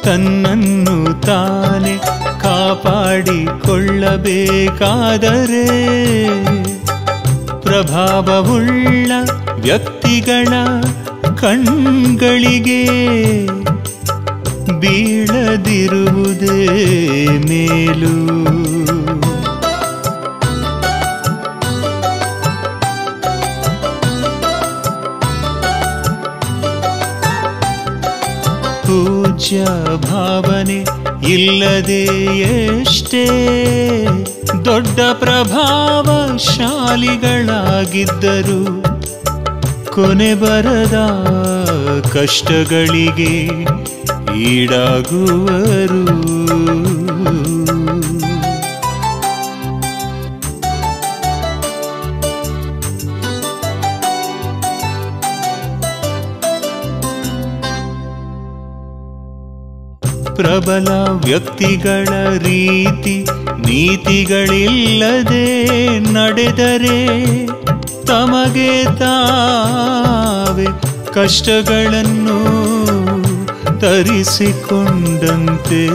ತನ್ನನ್ನು ತಾನೇ ಕಾಪಾಡಿಕೊಳ್ಳಬೇಕಾದರೆ ಪ್ರಭಾವವುಳ್ಳ ವ್ಯಕ್ತಿಗಳ ಕಣ್ಗಳಿಗೆ ಬೀಳದಿರುವುದೇ ಮೇಲು ಪೂಜ್ಯ ಭಾವನೆ ಇಲ್ಲದೆ ಎಷ್ಟೇ ದೊಡ್ಡ ಪ್ರಭಾವಶಾಲಿಗಳಾಗಿದ್ದರು ಕೊನೆ ಬರದ ಕಷ್ಟಗಳಿಗೆ ಈಡಾಗುವರು ಪ್ರಬಲ ವ್ಯಕ್ತಿಗಳ ರೀತಿ ನೀತಿಗಳಿಲ್ಲದೆ ನಡೆದರೆ ತಮಗೆ ತಾವೇ ಕಷ್ಟಗಳನ್ನು ತರಿಸಿಕೊಂಡಂತೆ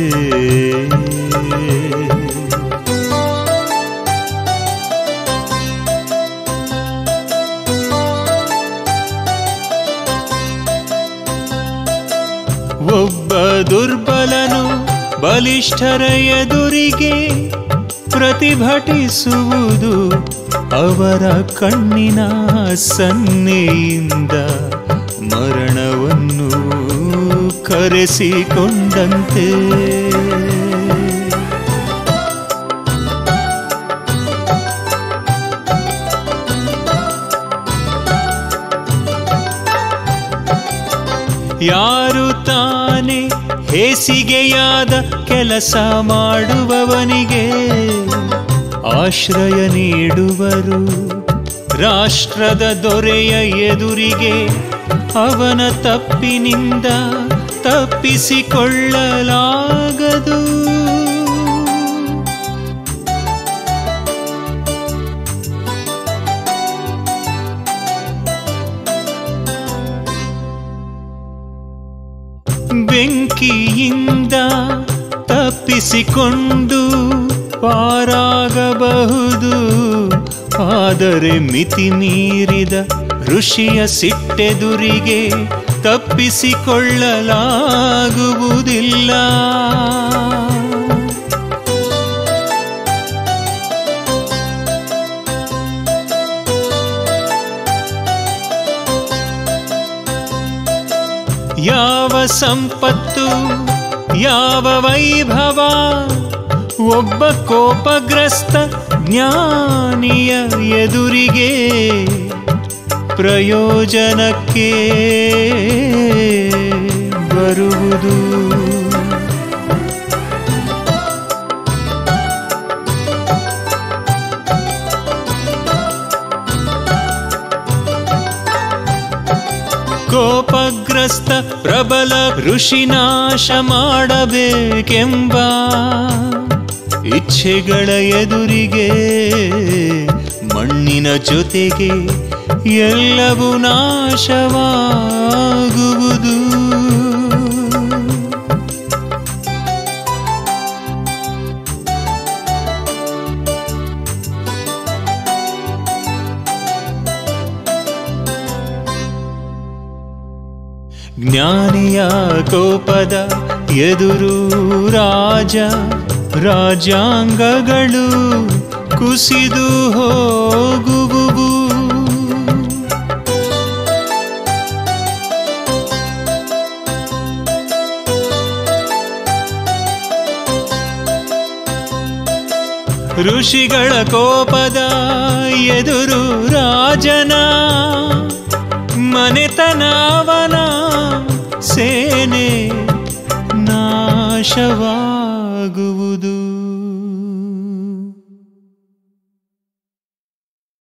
ಒಬ್ಬ ದುರ್ಬಲನು ಬಲಿಷ್ಠರ ಎದುರಿಗೆ ಪ್ರತಿಭಟಿಸುವುದು ಅವರ ಕಣ್ಣಿನ ಸನ್ನೆಯಿಂದ ಮರಣವನ್ನು ಕರೆಸಿಕೊಂಡಂತೆ ಯಾರು ತಾನೇ ಹೇಸಿಗೆಯಾದ ಕೆಲಸ ಮಾಡುವವನಿಗೆ ಆಶ್ರಯ ನೀಡುವರು ರಾಷ್ಟ್ರದ ದೊರೆಯ ಎದುರಿಗೆ ಅವನ ತಪ್ಪಿನಿಂದ ತಪ್ಪಿಸಿಕೊಳ್ಳಲಾಗದು ಬೆಂಕಿಯಿಂದ ತಪ್ಪಿಸಿಕೊಂಡು ಪಾರಾಗಬಹುದು ಆದರೆ ಮಿತಿ ಮೀರಿದ ಋಷಿಯ ಸಿಟ್ಟೆದುರಿಗೆ ತಪ್ಪಿಸಿಕೊಳ್ಳಲಾಗುವುದಿಲ್ಲ ಯಾವ ಸಂಪತ್ತು ಯಾವ ವೈಭವ ಒಬ್ಬ ಕೋಪಗ್ರಸ್ತ ಜ್ಞಾನಿಯ ಎದುರಿಗೆ ಪ್ರಯೋಜನಕ್ಕೆ ಬರುವುದು ಕೋಪಗ್ರಸ್ತ ಪ್ರಬಲ ಋಷಿನಾಶ ಮಾಡಬೇಕೆಂಬ ಇಚ್ಛೆಗಳ ಎದುರಿಗೆ ಮಣ್ಣಿನ ಜೊತೆಗೆ ಎಲ್ಲವೂ ನಾಶವಾಗುವುದು ಜ್ಞಾನಿಯ ಕೋಪದ ಎದುರು ರಾಜ ರಾಜ್ಯಾಂಗಗಳು ಕುಸಿದು ಹೋಗುವುವು ಋಷಿಗಳ ಕೋಪದ ಎದುರು ರಾಜನ ಮನೆತನವನ ಸೇನೆ ನಾಶವಾ